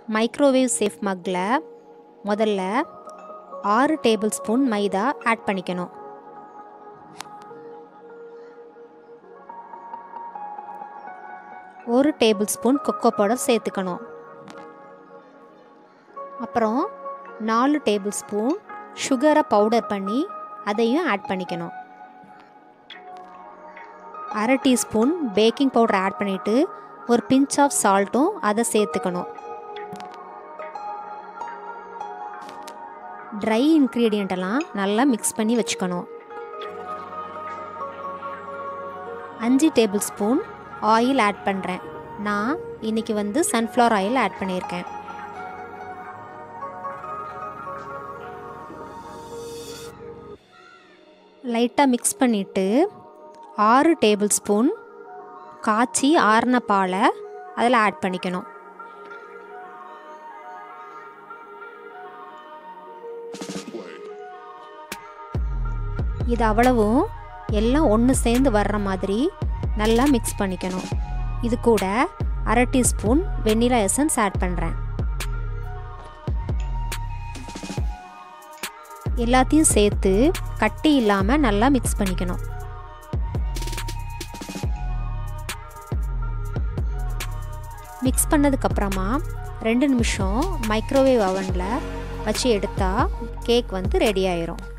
microwave safe மக்கில் முதல்ல ஆறு table spoon மைதா add பண்ணிக்கணும் ஒரு டேபிள் ஸ்பூன் கொக்கோ பவுடர் சேர்த்துக்கணும் அப்புறம் நாலு டேபிள் ஸ்பூன் சுகரை பவுடர் பண்ணி அதையும் ஆட் பண்ணிக்கணும் அரை டீஸ்பூன் பேக்கிங் பவுடர் ஆட் பண்ணிவிட்டு ஒரு பிஞ்ச் ஆஃப் சால்ட்டும் அதை சேர்த்துக்கணும் ட்ரை இன்க்ரீடியண்ட்டெல்லாம் நல்லா மிக்ஸ் பண்ணி வச்சுக்கணும் அஞ்சு டேபிள் ஸ்பூன் ஆயில் ஆட் பண்ணுறேன் நான் இன்றைக்கி வந்து சன்ஃப்ளவர் ஆயில் ஆட் பண்ணியிருக்கேன் லைட்டாக மிக்ஸ் பண்ணிவிட்டு ஆறு டேபிள் ஸ்பூன் காய்ச்சி ஆறின பாலை அதில் ஆட் பண்ணிக்கணும் இது அவ்வளவும் எல்லாம் ஒன்று சேர்ந்து வர்ற மாதிரி நல்லா மிக்ஸ் பண்ணிக்கணும் இது கூட அரை டீஸ்பூன் வெண்ணிலா எசன்ஸ் ஆட் பண்ணுறேன் எல்லாத்தையும் சேர்த்து கட்டி இல்லாமல் நல்லா மிக்ஸ் பண்ணிக்கணும் மிக்ஸ் பண்ணதுக்கப்புறமா ரெண்டு நிமிஷம் மைக்ரோவேவ் அவனில் வச்சு எடுத்தால் கேக் வந்து ரெடி ஆயிரும்